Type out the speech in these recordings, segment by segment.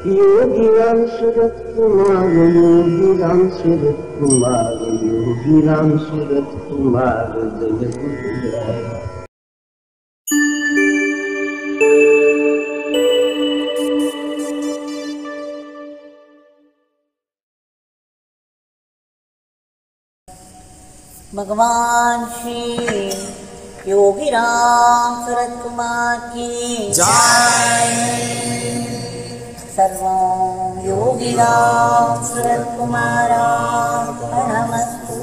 योगी राम सूरत कुमार योगी राम सूरत कुमार योगी राम सूरत कुमार जय गुरुराय भगवान श्री योगी राम सूरत कुमार की सर्वं योगी राम सूरत कुमारार्पणमस्तु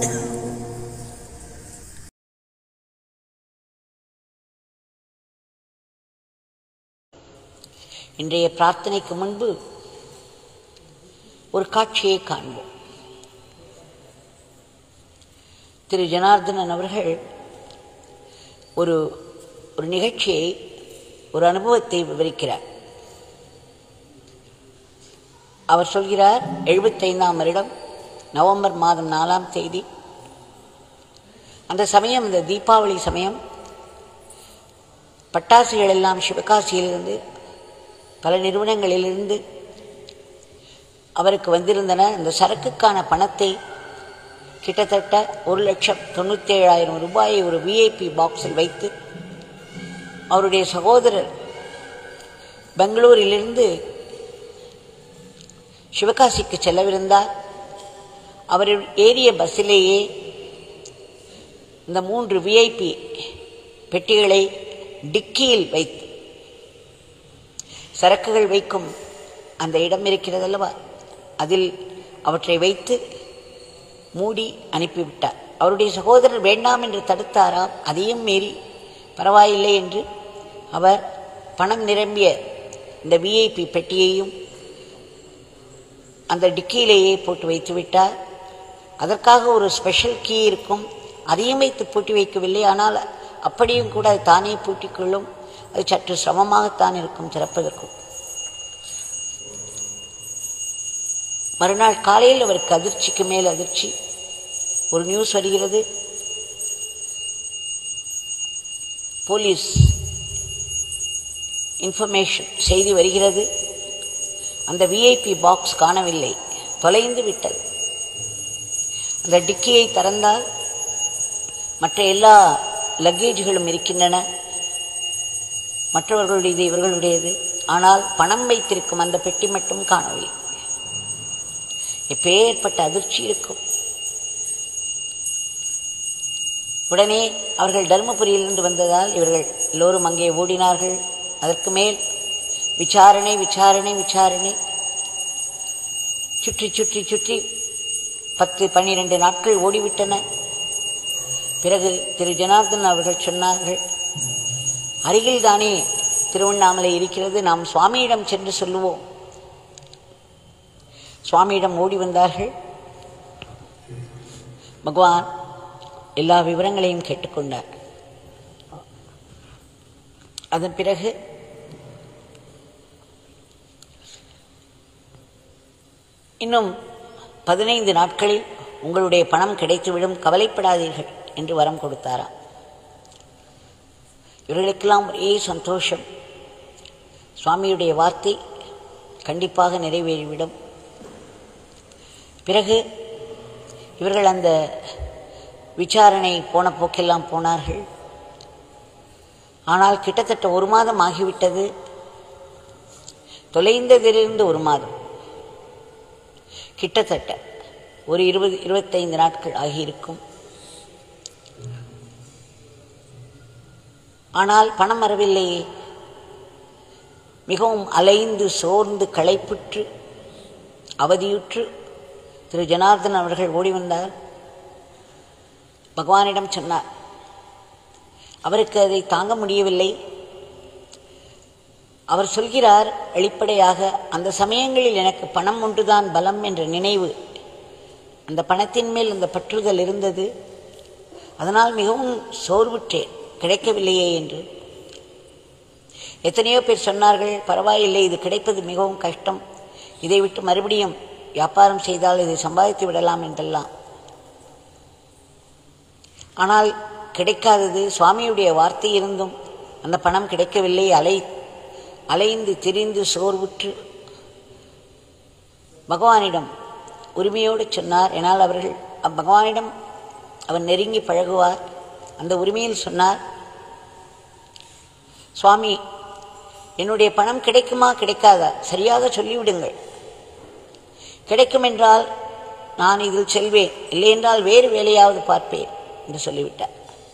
இன்றைய பிரார்த்தனைக்கு முன்பு ஒரு காட்சியை காண்போம் திரு ஜனார்தனன் அவர்கள் ஒரு ஒரு நிகழ்ச்சியை ஒரு அனுபவத்தை விவரிக்கிறார் அவர் சொல்கிறார் எழுபத்தைந்தாம் வருடம் நவம்பர் மாதம் நாலாம் தேதி அந்த சமயம் இந்த தீபாவளி சமயம் பட்டாசுகள் எல்லாம் சிவகாசியிலிருந்து பல நிறுவனங்களிலிருந்து அவருக்கு வந்திருந்தன இந்த சரக்குக்கான பணத்தை கிட்டத்தட்ட ஒரு லட்சம் தொண்ணூற்றேழாயிரம் ரூபாயை ஒரு விஐபி பாக்ஸில் வைத்து அவருடைய சகோதரர் பெங்களூரிலிருந்து சிவகாசிக்கு செல்லவிருந்தார் அவர் ஏறிய பஸ்ஸிலேயே இந்த மூன்று விஐபி பெட்டிகளை டிக்கியில் வைத்து சரக்குகள் வைக்கும் அந்த இடம் இருக்கிறதல்லவா அதில் அவற்றை வைத்து மூடி அனுப்பிவிட்டார் அவருடைய சகோதரர் வேண்டாம் என்று தடுத்தாராம் அதையும் மீறி பரவாயில்லை என்று அவர் பணம் நிரம்பிய இந்த விஐபி பெட்டியையும் அந்த டிக்கியிலேயே போட்டு வைத்து விட்டார் அதற்காக ஒரு ஸ்பெஷல் கீ இருக்கும் அதையும் வைத்து பூட்டி வைக்கவில்லை ஆனால் அப்படியும் கூட அது தானே பூட்டிக்கொள்ளும் அது சற்று சிரமமாகத்தான் இருக்கும் திறப்பதற்கும் மறுநாள் காலையில் அவருக்கு அதிர்ச்சிக்கு மேல் அதிர்ச்சி ஒரு நியூஸ் வருகிறது போலீஸ் இன்ஃபர்மேஷன் செய்தி வருகிறது அந்த விஐபி பாக்ஸ் காணவில்லை தொலைந்து விட்டது அந்த டிக்கியை திறந்தால் மற்ற எல்லா லக்கேஜ்களும் இருக்கின்றன மற்றவர்களுடையது இவர்களுடையது ஆனால் பணம் வைத்திருக்கும் அந்த பெட்டி மட்டும் காணவில்லை எப்பேற்பட்ட அதிர்ச்சி இருக்கும் உடனே அவர்கள் தருமபுரியிலிருந்து வந்ததால் இவர்கள் எல்லோரும் அங்கே ஓடினார்கள் அதற்கு மேல் விசாரணை விசாரணை விசாரணை சுற்றி சுற்றி சுற்றி பத்து பன்னிரண்டு நாட்கள் ஓடிவிட்டன பிறகு திரு ஜனார்தன் அவர்கள் சொன்னார்கள் அருகில் தானே திருவண்ணாமலை இருக்கிறது நாம் சுவாமியிடம் சென்று சொல்லுவோம் சுவாமியிடம் ஓடி வந்தார்கள் பகவான் எல்லா விவரங்களையும் கேட்டுக்கொண்டார் அதன் பிறகு இன்னும் பதினைந்து நாட்களில் உங்களுடைய பணம் கிடைத்துவிடும் கவலைப்படாதீர்கள் என்று வரம் கொடுத்தாராம் இவர்களுக்கெல்லாம் ஒரே சந்தோஷம் சுவாமியுடைய வார்த்தை கண்டிப்பாக நிறைவேறிவிடும் பிறகு இவர்கள் அந்த விசாரணை போன போக்கெல்லாம் போனார்கள் ஆனால் கிட்டத்தட்ட ஒரு மாதம் ஆகிவிட்டது தொலைந்ததிலிருந்து ஒரு மாதம் கிட்டத்தட்ட ஒரு இருபது இருபத்தைந்து நாட்கள் ஆகியிருக்கும் ஆனால் பணம் வரவில்லையே மிகவும் அலைந்து சோர்ந்து களைப்புற்று அவதியுற்று திரு ஜனார்தன் அவர்கள் ஓடி வந்தார் பகவானிடம் சொன்னார் அவருக்கு அதை தாங்க முடியவில்லை அவர் சொல்கிறார் வெளிப்படையாக அந்த சமயங்களில் எனக்கு பணம் ஒன்றுதான் பலம் என்ற நினைவு அந்த பணத்தின் மேல் அந்த பற்றுதல் இருந்தது அதனால் மிகவும் சோர்வுற்றேன் கிடைக்கவில்லையே என்று எத்தனையோ பேர் சொன்னார்கள் பரவாயில்லை இது கிடைப்பது மிகவும் கஷ்டம் இதை விட்டு மறுபடியும் வியாபாரம் செய்தால் இதை சம்பாதித்து விடலாம் என்றெல்லாம் ஆனால் கிடைக்காதது சுவாமியுடைய வார்த்தை இருந்தும் அந்த பணம் கிடைக்கவில்லை அலை அலைந்து திரிந்து சோர்வுற்று பகவானிடம் உரிமையோடு சொன்னார் என்னால் அவர்கள் பகவானிடம் அவர் நெருங்கி பழகுவார் அந்த உரிமையில் சொன்னார் சுவாமி என்னுடைய பணம் கிடைக்குமா கிடைக்காதா சரியாக சொல்லிவிடுங்கள் கிடைக்கும் என்றால் நான் இதில் செல்வேன் இல்லை என்றால் வேறு வேலையாவது பார்ப்பேன் என்று சொல்லிவிட்டார்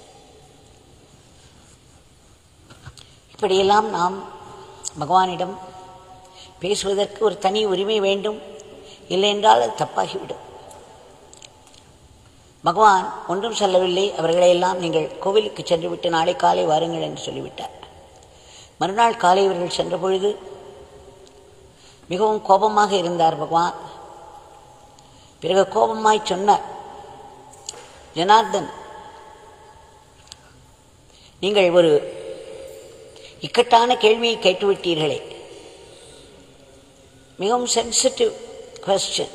இப்படியெல்லாம் நாம் பகவானிடம் பேசுவதற்கு ஒரு தனி உரிமை வேண்டும் இல்லை என்றால் அது தப்பாகிவிடும் பகவான் ஒன்றும் சொல்லவில்லை அவர்களையெல்லாம் நீங்கள் கோவிலுக்கு சென்று விட்டு நாளை காலை வாருங்கள் என்று சொல்லிவிட்டார் மறுநாள் காலை இவர்கள் சென்ற பொழுது மிகவும் கோபமாக இருந்தார் பகவான் பிறகு கோபமாய் சொன்னார் ஜனார்தன் நீங்கள் ஒரு இக்கட்டான கேள்வியை கேட்டுவிட்டீர்களே மிகவும் சென்சிட்டிவ் கொஸ்டின்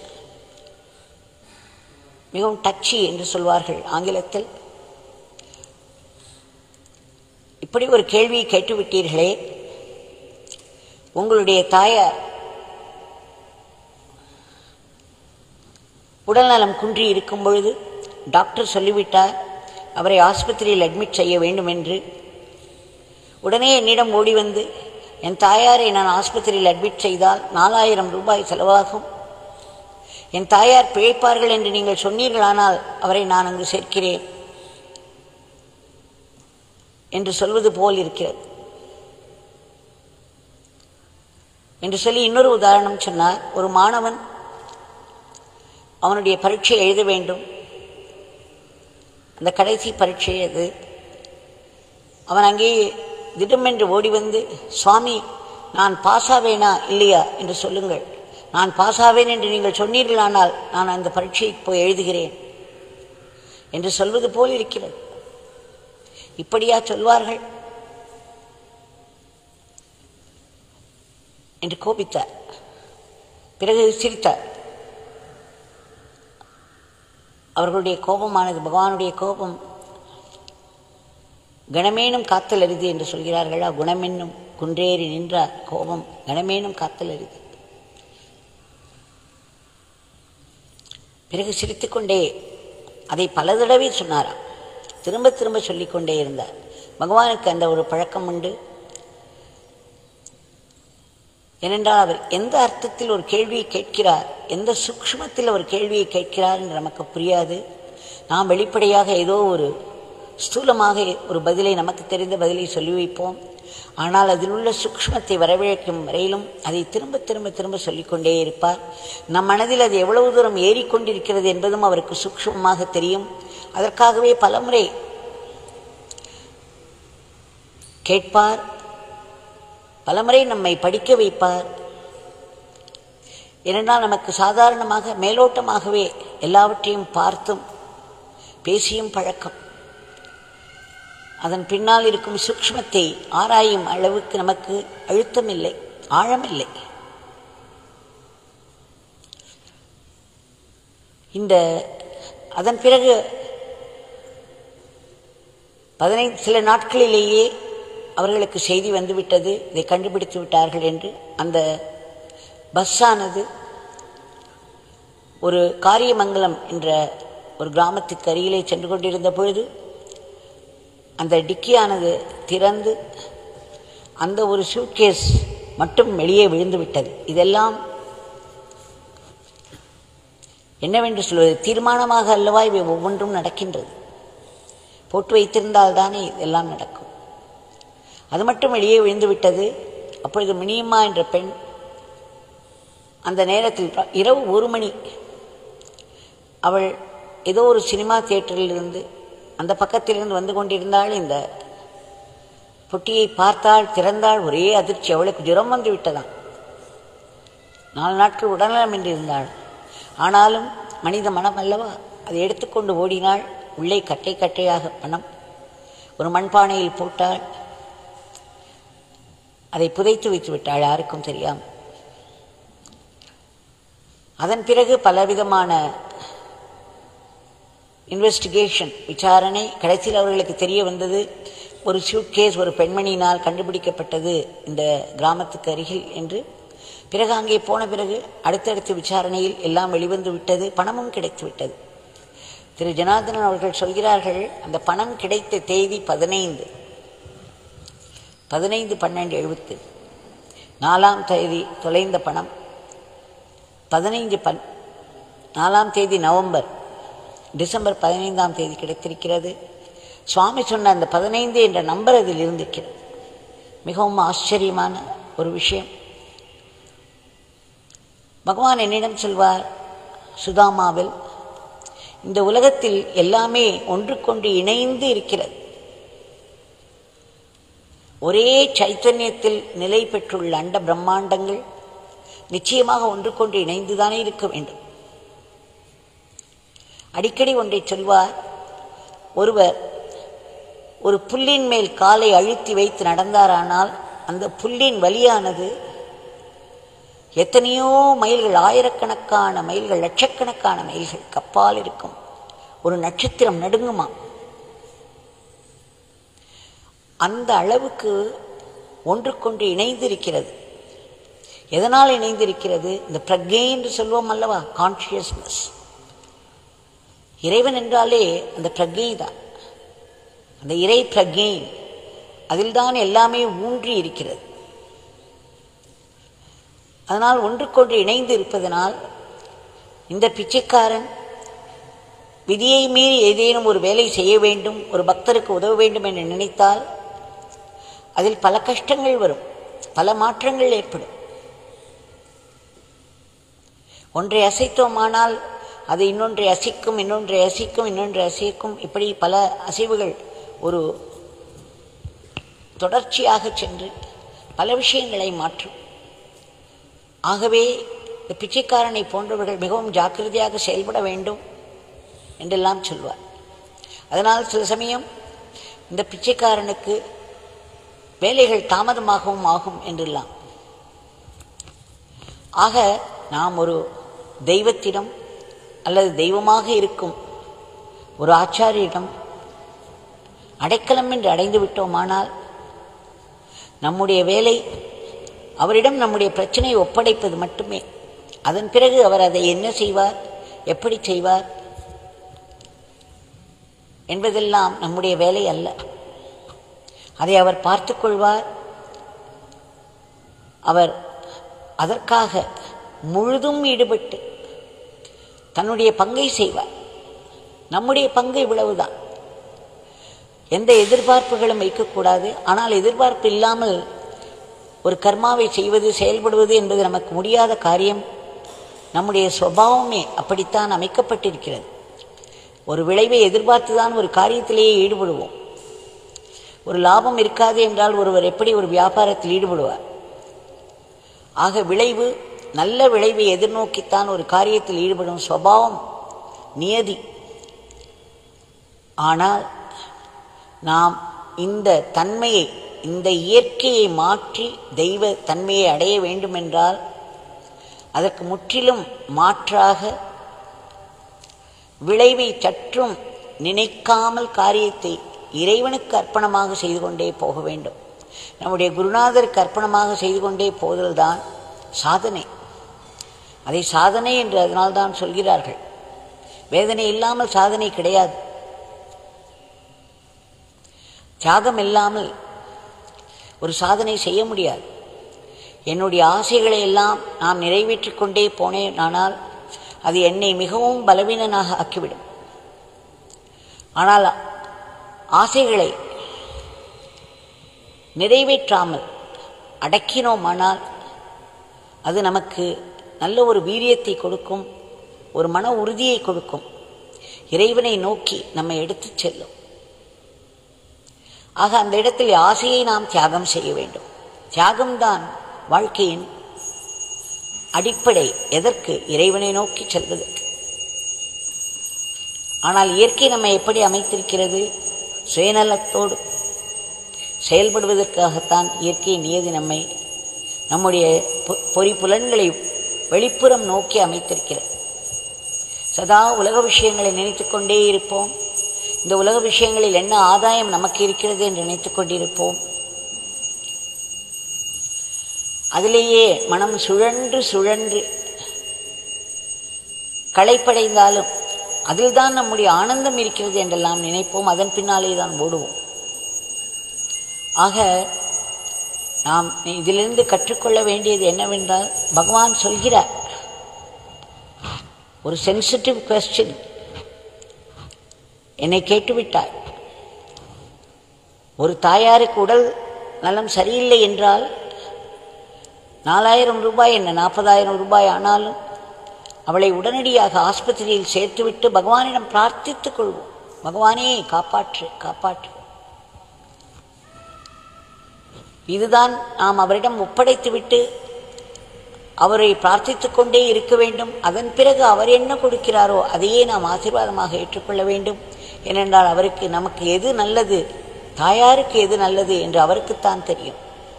மிகவும் டச்சி என்று சொல்வார்கள் ஆங்கிலத்தில் இப்படி ஒரு கேள்வியை கேட்டுவிட்டீர்களே உங்களுடைய தாயார் உடல்நலம் குன்றி இருக்கும் பொழுது டாக்டர் சொல்லிவிட்டார் அவரை ஆஸ்பத்திரியில் அட்மிட் செய்ய வேண்டும் என்று உடனே என்னிடம் ஓடி வந்து என் தாயாரை நான் ஆஸ்பத்திரியில் அட்மிட் செய்தால் நாலாயிரம் ரூபாய் செலவாகும் என் தாயார் பிழைப்பார்கள் என்று நீங்கள் சொன்னீர்களானால் அவரை நான் அங்கு சேர்க்கிறேன் என்று சொல்வது போல் இருக்கிறது என்று சொல்லி இன்னொரு உதாரணம் சொன்னார் ஒரு மாணவன் அவனுடைய பரீட்சை எழுத வேண்டும் அந்த கடைசி பரீட்சை அது அவன் அங்கே திடமென்று ஓடி வந்து சுவாமி நான் பாஸாவேனா இல்லையா என்று சொல்லுங்கள் நான் பாஸாவேன் என்று நீங்கள் சொன்னீர்களானால் நான் அந்த பரீட்சையை போய் எழுதுகிறேன் என்று சொல்வது போல் இருக்கிறது இப்படியா சொல்வார்கள் என்று கோபித்தார் பிறகு சிரித்தார் அவர்களுடைய கோபமானது பகவானுடைய கோபம் கணமேனும் காத்தல் அரிது என்று சொல்கிறார்களா குணமென்னும் குன்றேறி நின்றார் கோபம் கணமேனும் காத்தல் அரிது பிறகு சிரித்துக்கொண்டே அதை பல தடவை சொன்னாராம் திரும்ப திரும்ப சொல்லிக்கொண்டே இருந்தார் பகவானுக்கு அந்த ஒரு பழக்கம் உண்டு ஏனென்றால் அவர் எந்த அர்த்தத்தில் ஒரு கேள்வியை கேட்கிறார் எந்த சூக்ஷ்மத்தில் ஒரு கேள்வியை கேட்கிறார் என்று நமக்கு புரியாது நாம் வெளிப்படையாக ஏதோ ஒரு ஸ்தூலமாக ஒரு பதிலை நமக்கு தெரிந்த பதிலை சொல்லி வைப்போம் ஆனால் அதில் உள்ள சூக்ஷ்மத்தை வரவழைக்கும் வரையிலும் அதை திரும்ப திரும்ப திரும்ப சொல்லிக்கொண்டே இருப்பார் நம் மனதில் அது எவ்வளவு தூரம் ஏறிக்கொண்டிருக்கிறது என்பதும் அவருக்கு சூக்ஷ்மமாக தெரியும் அதற்காகவே பலமுறை கேட்பார் பலமுறை நம்மை படிக்க வைப்பார் ஏனென்றால் நமக்கு சாதாரணமாக மேலோட்டமாகவே எல்லாவற்றையும் பார்த்தும் பேசியும் பழக்கம் அதன் பின்னால் இருக்கும் சூக்ஷ்மத்தை ஆராயும் அளவுக்கு நமக்கு அழுத்தமில்லை ஆழமில்லை இந்த அதன் பிறகு பதினைந்து சில நாட்களிலேயே அவர்களுக்கு செய்தி வந்துவிட்டது இதை கண்டுபிடித்து விட்டார்கள் என்று அந்த பஸ்ஸானது ஒரு காரியமங்கலம் என்ற ஒரு கிராமத்துக்கு அருகிலே சென்று கொண்டிருந்த பொழுது அந்த டிக்கியானது திறந்து அந்த ஒரு சூட்கேஸ் மட்டும் வெளியே விழுந்து விட்டது இதெல்லாம் என்னவென்று சொல்வது தீர்மானமாக அல்லவா இவை ஒவ்வொன்றும் நடக்கின்றது போட்டு வைத்திருந்தால் தானே இதெல்லாம் நடக்கும் அது மட்டும் வெளியே விழுந்து விட்டது அப்பொழுது மினியம்மா என்ற பெண் அந்த நேரத்தில் இரவு ஒரு மணி அவள் ஏதோ ஒரு சினிமா தியேட்டரிலிருந்து அந்த பக்கத்திலிருந்து வந்து கொண்டிருந்தாள் இந்த பொட்டியை பார்த்தாள் திறந்தாள் ஒரே அதிர்ச்சி அவளுக்கு ஜுரம் வந்து விட்டதாம் நாலு நாட்கள் உடல்நலமின்றி இருந்தாள் ஆனாலும் மனித மனம் அல்லவா அதை எடுத்துக்கொண்டு ஓடினாள் உள்ளே கட்டை கட்டையாக பணம் ஒரு மண்பானையில் போட்டாள் அதை புதைத்து வைத்து விட்டாள் யாருக்கும் தெரியாமல் அதன் பிறகு பலவிதமான இன்வெஸ்டிகேஷன் விசாரணை கடைசியில் அவர்களுக்கு தெரிய வந்தது ஒரு சூட்கேஸ் ஒரு பெண்மணியினால் கண்டுபிடிக்கப்பட்டது இந்த கிராமத்துக்கு அருகில் என்று பிறகு அங்கே போன பிறகு அடுத்தடுத்த விசாரணையில் எல்லாம் வெளிவந்து விட்டது பணமும் கிடைத்து விட்டது திரு ஜனார்தனன் அவர்கள் சொல்கிறார்கள் அந்த பணம் கிடைத்த தேதி பதினைந்து பதினைந்து பன்னெண்டு எழுபத்து நாலாம் தேதி தொலைந்த பணம் பதினைந்து பன் நாலாம் தேதி நவம்பர் டிசம்பர் பதினைந்தாம் தேதி கிடைத்திருக்கிறது சுவாமி சொன்ன அந்த பதினைந்து என்ற நம்பர் அதில் இருந்திருக்கிறது மிகவும் ஆச்சரியமான ஒரு விஷயம் பகவான் என்னிடம் சொல்வார் சுதாமாவில் இந்த உலகத்தில் எல்லாமே ஒன்றுக்கொன்று இணைந்து இருக்கிறது ஒரே சைத்தன்யத்தில் நிலை பெற்றுள்ள அண்ட பிரம்மாண்டங்கள் நிச்சயமாக ஒன்றுக்கொன்று இணைந்துதானே இருக்க வேண்டும் அடிக்கடி ஒன்றை சொல்வார் ஒருவர் ஒரு புல்லின் மேல் காலை அழுத்தி வைத்து நடந்தாரானால் அந்த புல்லின் வலியானது எத்தனையோ மைல்கள் ஆயிரக்கணக்கான மைல்கள் லட்சக்கணக்கான மைல்கள் கப்பால் இருக்கும் ஒரு நட்சத்திரம் நடுங்குமா அந்த அளவுக்கு ஒன்றுக்கொன்று இணைந்திருக்கிறது எதனால் இணைந்திருக்கிறது இந்த பிரக்ஞை என்று சொல்வோம் அல்லவா கான்சியஸ்னஸ் இறைவன் என்றாலே அந்த பிரக்ஞை தான் அந்த இறை பிரக்ஞை அதில்தான் எல்லாமே ஊன்றி இருக்கிறது அதனால் ஒன்றுக்கொன்று இணைந்து இருப்பதனால் இந்த பிச்சைக்காரன் விதியை மீறி ஏதேனும் ஒரு வேலை செய்ய வேண்டும் ஒரு பக்தருக்கு உதவ வேண்டும் என்று நினைத்தால் அதில் பல கஷ்டங்கள் வரும் பல மாற்றங்கள் ஏற்படும் ஒன்றை அசைத்தோமானால் அது இன்னொன்றை அசைக்கும் இன்னொன்றை அசைக்கும் இன்னொன்றை அசைக்கும் இப்படி பல அசைவுகள் ஒரு தொடர்ச்சியாக சென்று பல விஷயங்களை மாற்றும் ஆகவே இந்த பிச்சைக்காரனை போன்றவர்கள் மிகவும் ஜாக்கிரதையாக செயல்பட வேண்டும் என்றெல்லாம் சொல்வார் அதனால் சில சமயம் இந்த பிச்சைக்காரனுக்கு வேலைகள் தாமதமாகவும் ஆகும் என்றெல்லாம் ஆக நாம் ஒரு தெய்வத்திடம் அல்லது தெய்வமாக இருக்கும் ஒரு ஆச்சாரியிடம் அடைக்கலம் என்று அடைந்து விட்டோமானால் நம்முடைய வேலை அவரிடம் நம்முடைய பிரச்சனையை ஒப்படைப்பது மட்டுமே அதன் பிறகு அவர் அதை என்ன செய்வார் எப்படி செய்வார் என்பதெல்லாம் நம்முடைய வேலை அல்ல அதை அவர் பார்த்துக் கொள்வார் அவர் அதற்காக முழுதும் ஈடுபட்டு தன்னுடைய பங்கை செய்வார் நம்முடைய பங்கு இவ்வளவுதான் எந்த எதிர்பார்ப்புகளும் வைக்கக்கூடாது ஆனால் எதிர்பார்ப்பு இல்லாமல் ஒரு கர்மாவை செய்வது செயல்படுவது என்பது நமக்கு முடியாத காரியம் நம்முடைய சுபாவமே அப்படித்தான் அமைக்கப்பட்டிருக்கிறது ஒரு விளைவை எதிர்பார்த்து தான் ஒரு காரியத்திலேயே ஈடுபடுவோம் ஒரு லாபம் இருக்காது என்றால் ஒருவர் எப்படி ஒரு வியாபாரத்தில் ஈடுபடுவார் ஆக விளைவு நல்ல விளைவை எதிர்நோக்கித்தான் ஒரு காரியத்தில் ஈடுபடும் சுபாவம் நியதி ஆனால் நாம் இந்த தன்மையை இந்த இயற்கையை மாற்றி தெய்வ தன்மையை அடைய வேண்டுமென்றால் அதற்கு முற்றிலும் மாற்றாக விளைவை சற்றும் நினைக்காமல் காரியத்தை இறைவனுக்கு அர்ப்பணமாக செய்து கொண்டே போக வேண்டும் நம்முடைய குருநாதருக்கு அர்ப்பணமாக செய்து கொண்டே போதல்தான் சாதனை அதை சாதனை என்று அதனால்தான் சொல்கிறார்கள் வேதனை இல்லாமல் சாதனை கிடையாது தியாகம் இல்லாமல் ஒரு சாதனை செய்ய முடியாது என்னுடைய ஆசைகளை எல்லாம் நான் நிறைவேற்றிக் கொண்டே போனேன் ஆனால் அது என்னை மிகவும் பலவீனனாக ஆக்கிவிடும் ஆனால் ஆசைகளை நிறைவேற்றாமல் அடக்கினோமானால் அது நமக்கு நல்ல ஒரு வீரியத்தை கொடுக்கும் ஒரு மன உறுதியை கொடுக்கும் இறைவனை நோக்கி நம்மை எடுத்துச் செல்லும் ஆக அந்த இடத்தில் ஆசையை நாம் தியாகம் செய்ய வேண்டும் தியாகம்தான் வாழ்க்கையின் அடிப்படை எதற்கு இறைவனை நோக்கி செல்வதற்கு ஆனால் இயற்கை நம்மை எப்படி அமைத்திருக்கிறது சுயநலத்தோடு செயல்படுவதற்காகத்தான் இயற்கை நியதி நம்மை நம்முடைய பொ- பொறி புலன்களை வெளிப்புறம் நோக்கி அமைத்திருக்கிறது சதா உலக விஷயங்களை நினைத்துக் கொண்டே இருப்போம் இந்த உலக விஷயங்களில் என்ன ஆதாயம் நமக்கு இருக்கிறது என்று நினைத்துக் கொண்டிருப்போம் அதிலேயே மனம் சுழன்று சுழன்று களைப்படைந்தாலும் அதில்தான் நம்முடைய ஆனந்தம் இருக்கிறது என்றெல்லாம் நினைப்போம் அதன் பின்னாலே தான் ஓடுவோம் ஆக நாம் இதிலிருந்து கற்றுக்கொள்ள வேண்டியது என்னவென்றால் பகவான் சொல்கிறார் ஒரு சென்சிட்டிவ் கொஸ்டின் என்னை கேட்டுவிட்டார் ஒரு தாயாருக்கு உடல் நலம் சரியில்லை என்றால் நாலாயிரம் ரூபாய் என்ன நாற்பதாயிரம் ரூபாய் ஆனாலும் அவளை உடனடியாக ஆஸ்பத்திரியில் சேர்த்துவிட்டு பகவானிடம் பிரார்த்தித்துக் கொள்வோம் பகவானே காப்பாற்று காப்பாற்று இதுதான் நாம் அவரிடம் ஒப்படைத்துவிட்டு அவரை பிரார்த்தித்துக் கொண்டே இருக்க வேண்டும் அதன் பிறகு அவர் என்ன கொடுக்கிறாரோ அதையே நாம் ஆசீர்வாதமாக ஏற்றுக்கொள்ள வேண்டும் ஏனென்றால் அவருக்கு நமக்கு எது நல்லது தாயாருக்கு எது நல்லது என்று அவருக்குத்தான் தெரியும்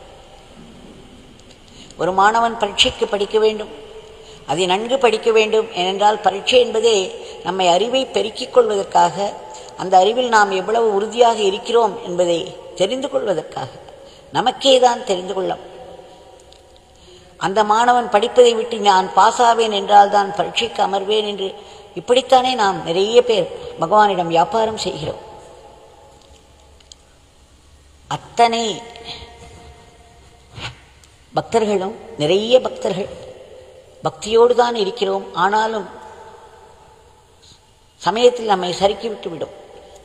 ஒரு மாணவன் பரீட்சைக்கு படிக்க வேண்டும் அதை நன்கு படிக்க வேண்டும் ஏனென்றால் பரீட்சை என்பதே நம்மை அறிவை பெருக்கிக் கொள்வதற்காக அந்த அறிவில் நாம் எவ்வளவு உறுதியாக இருக்கிறோம் என்பதை தெரிந்து கொள்வதற்காக நமக்கே தான் தெரிந்து கொள்ளும் அந்த மாணவன் படிப்பதை விட்டு நான் பாஸ் ஆவேன் என்றால் தான் பரீட்சைக்கு அமர்வேன் என்று இப்படித்தானே நாம் நிறைய பேர் பகவானிடம் வியாபாரம் செய்கிறோம் அத்தனை பக்தர்களும் நிறைய பக்தர்கள் பக்தியோடு தான் இருக்கிறோம் ஆனாலும் சமயத்தில் நம்மை சறுக்கி விடும்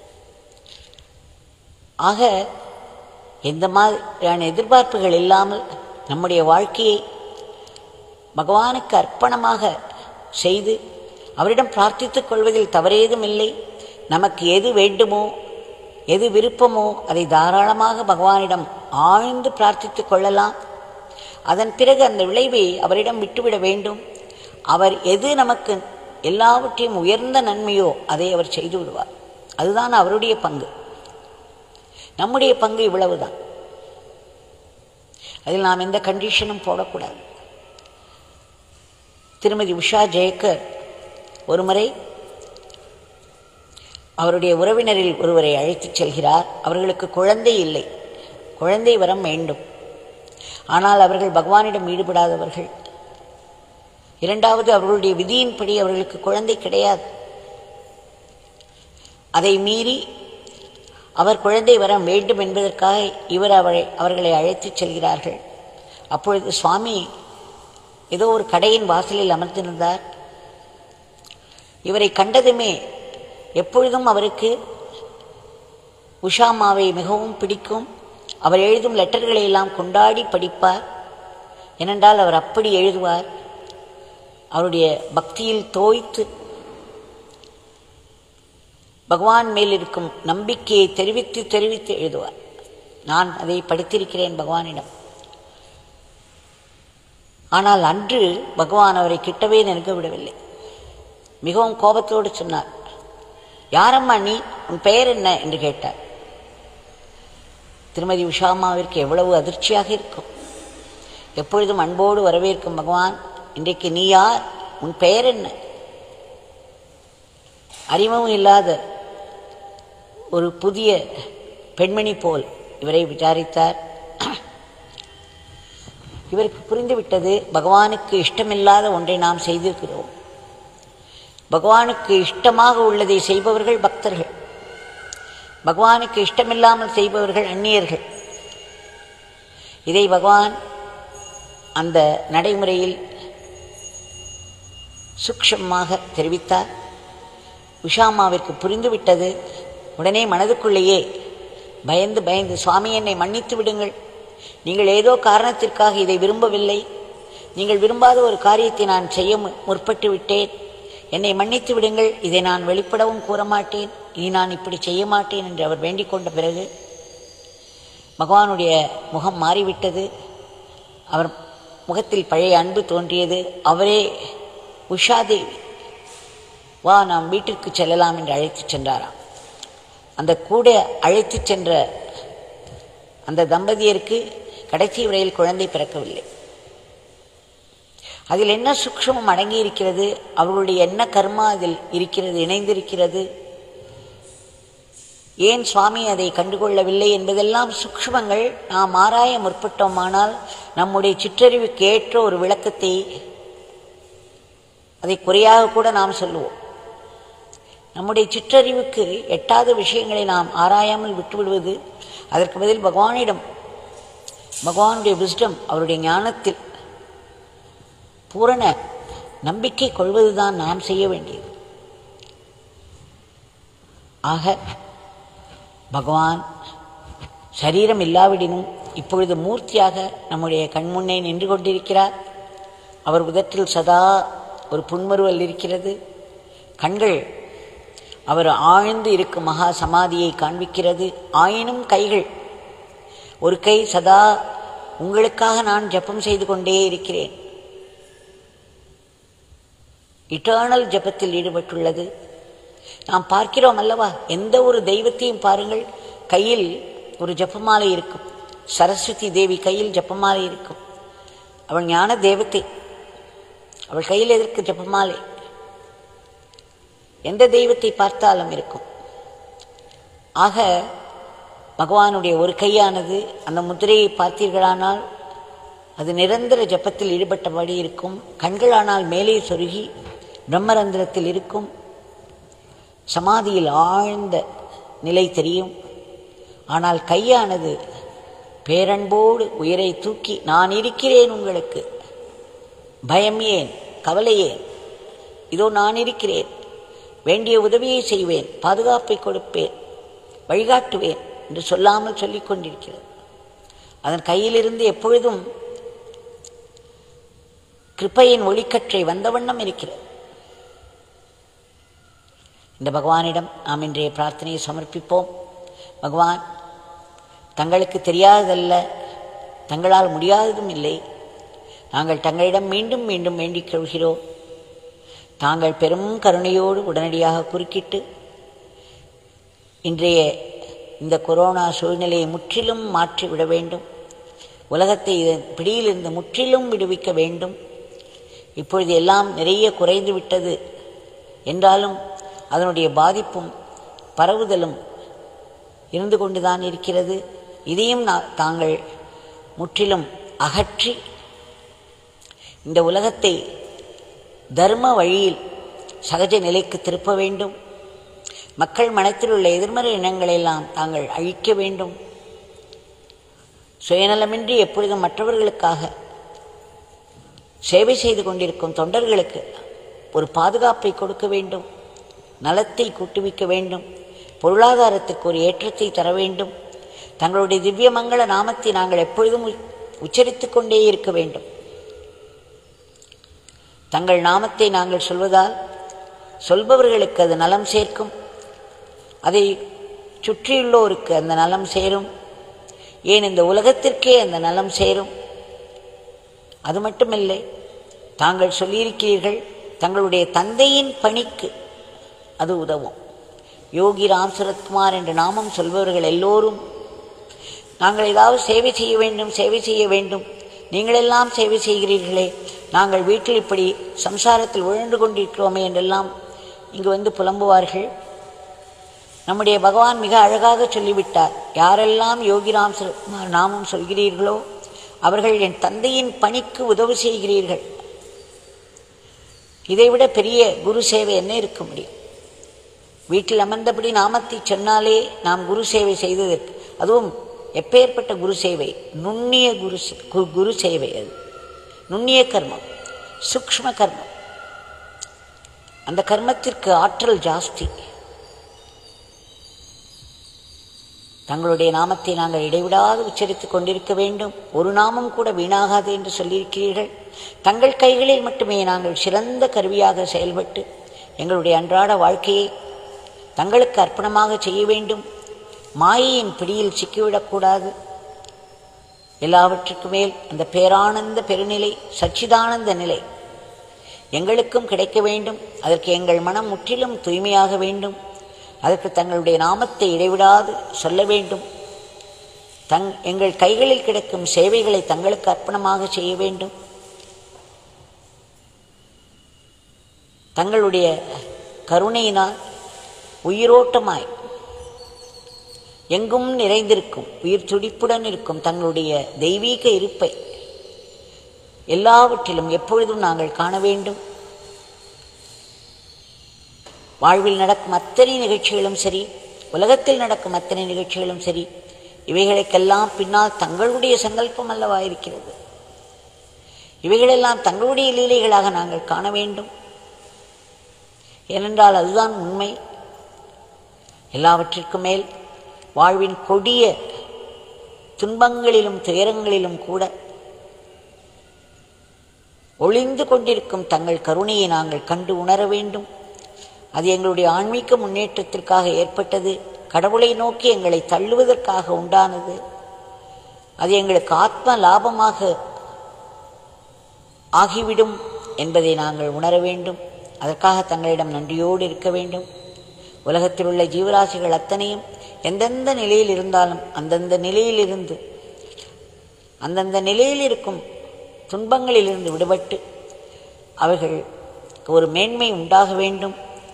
ஆக எந்த மாதிரியான எதிர்பார்ப்புகள் இல்லாமல் நம்முடைய வாழ்க்கையை பகவானுக்கு அர்ப்பணமாக செய்து அவரிடம் பிரார்த்தித்துக் கொள்வதில் தவறேதும் இல்லை நமக்கு எது வேண்டுமோ எது விருப்பமோ அதை தாராளமாக பகவானிடம் ஆழ்ந்து பிரார்த்தித்துக் கொள்ளலாம் அதன் பிறகு அந்த விளைவை அவரிடம் விட்டுவிட வேண்டும் அவர் எது நமக்கு எல்லாவற்றையும் உயர்ந்த நன்மையோ அதை அவர் செய்து விடுவார் அதுதான் அவருடைய பங்கு நம்முடைய பங்கு இவ்வளவுதான் அதில் நாம் எந்த கண்டிஷனும் போடக்கூடாது திருமதி உஷா ஜெயக்கர் ஒருமுறை அவருடைய உறவினரில் ஒருவரை அழைத்துச் செல்கிறார் அவர்களுக்கு குழந்தை இல்லை குழந்தை வரம் வேண்டும் ஆனால் அவர்கள் பகவானிடம் ஈடுபடாதவர்கள் இரண்டாவது அவர்களுடைய விதியின்படி அவர்களுக்கு குழந்தை கிடையாது அதை மீறி அவர் குழந்தை வர வேண்டும் என்பதற்காக இவர் அவரை அவர்களை அழைத்துச் செல்கிறார்கள் அப்பொழுது சுவாமி ஏதோ ஒரு கடையின் வாசலில் அமர்ந்திருந்தார் இவரை கண்டதுமே எப்பொழுதும் அவருக்கு உஷாமாவை மிகவும் பிடிக்கும் அவர் எழுதும் லெட்டர்களை எல்லாம் கொண்டாடி படிப்பார் ஏனென்றால் அவர் அப்படி எழுதுவார் அவருடைய பக்தியில் தோய்த்து பகவான் மேல் இருக்கும் நம்பிக்கையை தெரிவித்து தெரிவித்து எழுதுவார் நான் அதை படித்திருக்கிறேன் பகவானிடம் ஆனால் அன்று பகவான் அவரை கிட்டவே நெருங்க விடவில்லை மிகவும் கோபத்தோடு சொன்னார் யாரம்மா நீ உன் பெயர் என்ன என்று கேட்டார் திருமதி உஷாமாவிற்கு எவ்வளவு அதிர்ச்சியாக இருக்கும் எப்பொழுதும் அன்போடு வரவேற்கும் பகவான் இன்றைக்கு நீ யார் உன் பெயர் என்ன அறிவும் இல்லாத ஒரு புதிய பெண்மணி போல் இவரை விசாரித்தார் இவருக்கு புரிந்துவிட்டது பகவானுக்கு இஷ்டமில்லாத ஒன்றை நாம் செய்திருக்கிறோம் பகவானுக்கு இஷ்டமாக உள்ளதை செய்பவர்கள் பக்தர்கள் பகவானுக்கு இஷ்டமில்லாமல் செய்பவர்கள் அந்நியர்கள் இதை பகவான் அந்த நடைமுறையில் சூக்ஷமாக தெரிவித்தார் உஷாமாவிற்கு புரிந்துவிட்டது உடனே மனதுக்குள்ளேயே பயந்து பயந்து சுவாமி என்னை மன்னித்து விடுங்கள் நீங்கள் ஏதோ காரணத்திற்காக இதை விரும்பவில்லை நீங்கள் விரும்பாத ஒரு காரியத்தை நான் செய்ய முற்பட்டு விட்டேன் என்னை மன்னித்து விடுங்கள் இதை நான் வெளிப்படவும் கூற மாட்டேன் இனி நான் இப்படி செய்ய மாட்டேன் என்று அவர் வேண்டிக் கொண்ட பிறகு பகவானுடைய முகம் மாறிவிட்டது அவர் முகத்தில் பழைய அன்பு தோன்றியது அவரே உஷாதேவி வா நாம் வீட்டிற்கு செல்லலாம் என்று அழைத்துச் சென்றாராம் அந்த கூட அழைத்துச் சென்ற அந்த தம்பதியருக்கு கடைசி வரையில் குழந்தை பிறக்கவில்லை அதில் என்ன சுக்ஷமம் அடங்கி இருக்கிறது அவர்களுடைய என்ன கர்மா அதில் இருக்கிறது இணைந்திருக்கிறது ஏன் சுவாமி அதை கண்டுகொள்ளவில்லை என்பதெல்லாம் சூக்ஷ்மங்கள் நாம் ஆராய முற்பட்டோமானால் நம்முடைய சிற்றறிவுக்கு ஏற்ற ஒரு விளக்கத்தை அதை குறையாக கூட நாம் சொல்லுவோம் நம்முடைய சிற்றறிவுக்கு எட்டாத விஷயங்களை நாம் ஆராயாமல் விட்டுவிடுவது அதற்கு பதில் பகவானிடம் பகவானுடைய விஸ்டம் அவருடைய ஞானத்தில் பூரண நம்பிக்கை கொள்வதுதான் நாம் செய்ய வேண்டியது ஆக பகவான் சரீரம் இல்லாவிடினும் இப்பொழுது மூர்த்தியாக நம்முடைய கண்முன்னே நின்று கொண்டிருக்கிறார் அவர் உதட்டில் சதா ஒரு புன்மருவல் இருக்கிறது கண்கள் அவர் ஆழ்ந்து இருக்கும் மகா சமாதியை காண்பிக்கிறது ஆயினும் கைகள் ஒரு கை சதா உங்களுக்காக நான் ஜெபம் செய்து கொண்டே இருக்கிறேன் இட்டர்னல் ஜெபத்தில் ஈடுபட்டுள்ளது நாம் பார்க்கிறோம் அல்லவா எந்த ஒரு தெய்வத்தையும் பாருங்கள் கையில் ஒரு ஜெபமாலை இருக்கும் சரஸ்வதி தேவி கையில் ஜெபமாலை இருக்கும் அவள் ஞான தேவத்தை அவள் கையில் எதற்கு ஜெபமாலை எந்த தெய்வத்தை பார்த்தாலும் இருக்கும் ஆக பகவானுடைய ஒரு கையானது அந்த முதிரையை பார்த்தீர்களானால் அது நிரந்தர ஜப்பத்தில் ஈடுபட்டபடி இருக்கும் கண்களானால் மேலே சொருகி பிரம்மரந்திரத்தில் இருக்கும் சமாதியில் ஆழ்ந்த நிலை தெரியும் ஆனால் கையானது பேரன்போடு உயிரை தூக்கி நான் இருக்கிறேன் உங்களுக்கு பயம் ஏன் கவலை ஏன் இதோ நான் இருக்கிறேன் வேண்டிய உதவியை செய்வேன் பாதுகாப்பை கொடுப்பேன் வழிகாட்டுவேன் என்று சொல்லாமல் சொல்லிக் கொண்டிருக்கிறது அதன் கையிலிருந்து எப்பொழுதும் கிருப்பையின் ஒளிக்கற்றை வந்த வண்ணம் இருக்கிறது இந்த பகவானிடம் நாம் இன்றைய பிரார்த்தனையை சமர்ப்பிப்போம் பகவான் தங்களுக்கு தெரியாததல்ல தங்களால் முடியாததும் இல்லை நாங்கள் தங்களிடம் மீண்டும் மீண்டும் வேண்டிக் கொள்கிறோம் தாங்கள் பெரும் கருணையோடு உடனடியாக குறுக்கிட்டு இன்றைய இந்த கொரோனா சூழ்நிலையை முற்றிலும் மாற்றிவிட வேண்டும் உலகத்தை இதன் பிடியிலிருந்து முற்றிலும் விடுவிக்க வேண்டும் இப்பொழுது எல்லாம் நிறைய குறைந்து விட்டது என்றாலும் அதனுடைய பாதிப்பும் பரவுதலும் இருந்து கொண்டுதான் இருக்கிறது இதையும் நா- தாங்கள் முற்றிலும் அகற்றி இந்த உலகத்தை தர்ம வழியில் சகஜ நிலைக்கு திருப்ப வேண்டும் மக்கள் மனத்தில் உள்ள எதிர்மறை எண்ணங்களை எல்லாம் தாங்கள் அழிக்க வேண்டும் சுயநலமின்றி எப்பொழுதும் மற்றவர்களுக்காக சேவை செய்து கொண்டிருக்கும் தொண்டர்களுக்கு ஒரு பாதுகாப்பை கொடுக்க வேண்டும் நலத்தை கூட்டுவிக்க வேண்டும் பொருளாதாரத்துக்கு ஒரு ஏற்றத்தை தர வேண்டும் தங்களுடைய திவ்ய மங்கள நாமத்தை நாங்கள் எப்பொழுதும் உ- உச்சரித்துக் கொண்டே இருக்க வேண்டும் தங்கள் நாமத்தை நாங்கள் சொல்வதால் சொல்பவர்களுக்கு அது நலம் சேர்க்கும் அதை சுற்றியுள்ளோருக்கு அந்த நலம் சேரும் ஏன் இந்த உலகத்திற்கே அந்த நலம் சேரும் அது மட்டுமில்லை தாங்கள் சொல்லியிருக்கிறீர்கள் தங்களுடைய தந்தையின் பணிக்கு அது உதவும் யோகி ராம் சரத்குமார் என்ற நாமம் சொல்பவர்கள் எல்லோரும் நாங்கள் ஏதாவது சேவை செய்ய வேண்டும் சேவை செய்ய வேண்டும் நீங்களெல்லாம் சேவை செய்கிறீர்களே நாங்கள் வீட்டில் இப்படி சம்சாரத்தில் உழன்று கொண்டிருக்கிறோமே என்றெல்லாம் இங்கு வந்து புலம்புவார்கள் நம்முடைய பகவான் மிக அழகாக சொல்லிவிட்டார் யாரெல்லாம் யோகிராம் சரத்குமார் நாமம் சொல்கிறீர்களோ அவர்கள் என் தந்தையின் பணிக்கு உதவி செய்கிறீர்கள் இதைவிட பெரிய குரு சேவை என்ன இருக்க முடியும் வீட்டில் அமர்ந்தபடி நாமத்தை சொன்னாலே நாம் குரு சேவை செய்ததற்கு அதுவும் எப்பேற்பட்ட குரு சேவை நுண்ணிய குரு சே- கு- குரு சேவை அது நுண்ணிய கர்மம் சூக்ஷ்ம கர்மம் அந்த கர்மத்திற்கு ஆற்றல் ஜாஸ்தி தங்களுடைய நாமத்தை நாங்கள் இடைவிடாது உச்சரித்துக் கொண்டிருக்க வேண்டும் ஒரு நாமம் கூட வீணாகாது என்று சொல்லியிருக்கிறீர்கள் தங்கள் கைகளில் மட்டுமே நாங்கள் சிறந்த கருவியாக செயல்பட்டு எங்களுடைய அன்றாட வாழ்க்கையை தங்களுக்கு அர்ப்பணமாக செய்ய வேண்டும் மாயையின் பிடியில் சிக்கிவிடக்கூடாது எல்லாவற்றுக்கு மேல் அந்த பேரானந்த பெருநிலை சச்சிதானந்த நிலை எங்களுக்கும் கிடைக்க வேண்டும் அதற்கு எங்கள் மனம் முற்றிலும் தூய்மையாக வேண்டும் அதற்கு தங்களுடைய நாமத்தை இடைவிடாது சொல்ல வேண்டும் தங் எங்கள் கைகளில் கிடக்கும் சேவைகளை தங்களுக்கு அர்ப்பணமாக செய்ய வேண்டும் தங்களுடைய கருணையினால் உயிரோட்டமாய் எங்கும் நிறைந்திருக்கும் உயிர் துடிப்புடன் இருக்கும் தங்களுடைய தெய்வீக இருப்பை எல்லாவற்றிலும் எப்பொழுதும் நாங்கள் காண வேண்டும் வாழ்வில் நடக்கும் அத்தனை நிகழ்ச்சிகளும் சரி உலகத்தில் நடக்கும் அத்தனை நிகழ்ச்சிகளும் சரி இவைகளுக்கெல்லாம் பின்னால் தங்களுடைய சங்கல்பம் அல்லவா இருக்கிறது இவைகளெல்லாம் தங்களுடைய லீலைகளாக நாங்கள் காண வேண்டும் ஏனென்றால் அதுதான் உண்மை எல்லாவற்றிற்கும் மேல் வாழ்வின் கொடிய துன்பங்களிலும் துயரங்களிலும் கூட ஒளிந்து கொண்டிருக்கும் தங்கள் கருணையை நாங்கள் கண்டு உணர வேண்டும் அது எங்களுடைய ஆன்மீக முன்னேற்றத்திற்காக ஏற்பட்டது கடவுளை நோக்கி எங்களை தள்ளுவதற்காக உண்டானது அது எங்களுக்கு ஆத்ம லாபமாக ஆகிவிடும் என்பதை நாங்கள் உணர வேண்டும் அதற்காக தங்களிடம் நன்றியோடு இருக்க வேண்டும் உலகத்தில் உள்ள ஜீவராசிகள் அத்தனையும் எந்தெந்த நிலையில் இருந்தாலும் அந்தந்த நிலையிலிருந்து அந்தந்த நிலையில் இருக்கும் துன்பங்களிலிருந்து விடுபட்டு அவர்கள் ஒரு மேன்மை உண்டாக வேண்டும்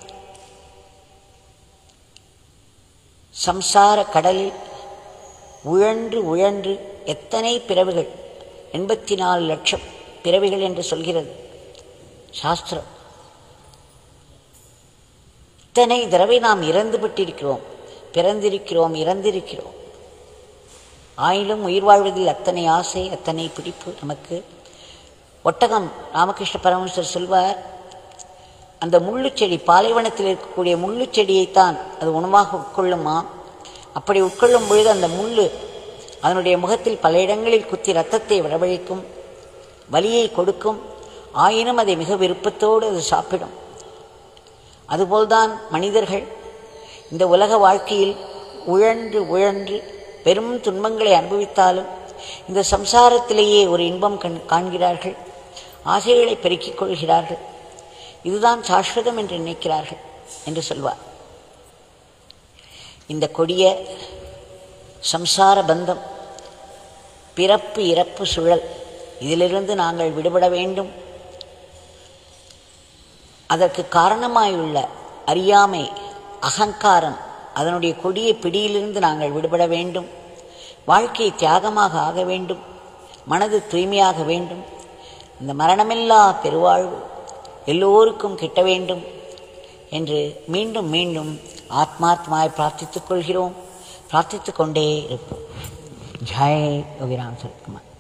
சம்சார கடலில் உழன்று உழன்று எத்தனை பிறவிகள் எண்பத்தி நாலு லட்சம் பிறவிகள் என்று சொல்கிறது சாஸ்திரம் இத்தனை தடவை நாம் இறந்துபட்டிருக்கிறோம் பிறந்திருக்கிறோம் இறந்திருக்கிறோம் ஆயிலும் உயிர் வாழ்வதில் அத்தனை ஆசை அத்தனை பிடிப்பு நமக்கு ஒட்டகம் ராமகிருஷ்ண பரமஹம்சர் சொல்வார் அந்த முள்ளுச்செடி பாலைவனத்தில் இருக்கக்கூடிய முள்ளுச்செடியைத்தான் அது உணவாக உட்கொள்ளுமா அப்படி உட்கொள்ளும் பொழுது அந்த முள்ளு அதனுடைய முகத்தில் பல இடங்களில் குத்தி ரத்தத்தை வரவழைக்கும் வலியை கொடுக்கும் ஆயினும் அதை மிக விருப்பத்தோடு அது சாப்பிடும் அதுபோல்தான் மனிதர்கள் இந்த உலக வாழ்க்கையில் உழன்று உழன்று பெரும் துன்பங்களை அனுபவித்தாலும் இந்த சம்சாரத்திலேயே ஒரு இன்பம் கண் காண்கிறார்கள் ஆசைகளை பெருக்கிக் கொள்கிறார்கள் இதுதான் சாஸ்வதம் என்று நினைக்கிறார்கள் என்று சொல்வார் இந்த கொடிய சம்சார பந்தம் பிறப்பு இறப்பு சுழல் இதிலிருந்து நாங்கள் விடுபட வேண்டும் அதற்கு காரணமாயுள்ள அறியாமை அகங்காரம் அதனுடைய கொடிய பிடியிலிருந்து நாங்கள் விடுபட வேண்டும் வாழ்க்கை தியாகமாக ஆக வேண்டும் மனது தூய்மையாக வேண்டும் இந்த மரணமில்லா பெருவாழ்வு எல்லோருக்கும் கிட்ட வேண்டும் என்று மீண்டும் மீண்டும் ஆத்மாத்மாய் பிரார்த்தித்துக் கொள்கிறோம் பிரார்த்தித்துக் கொண்டே இருப்போம் ஜெய் யோகிராம் சரத்குமார்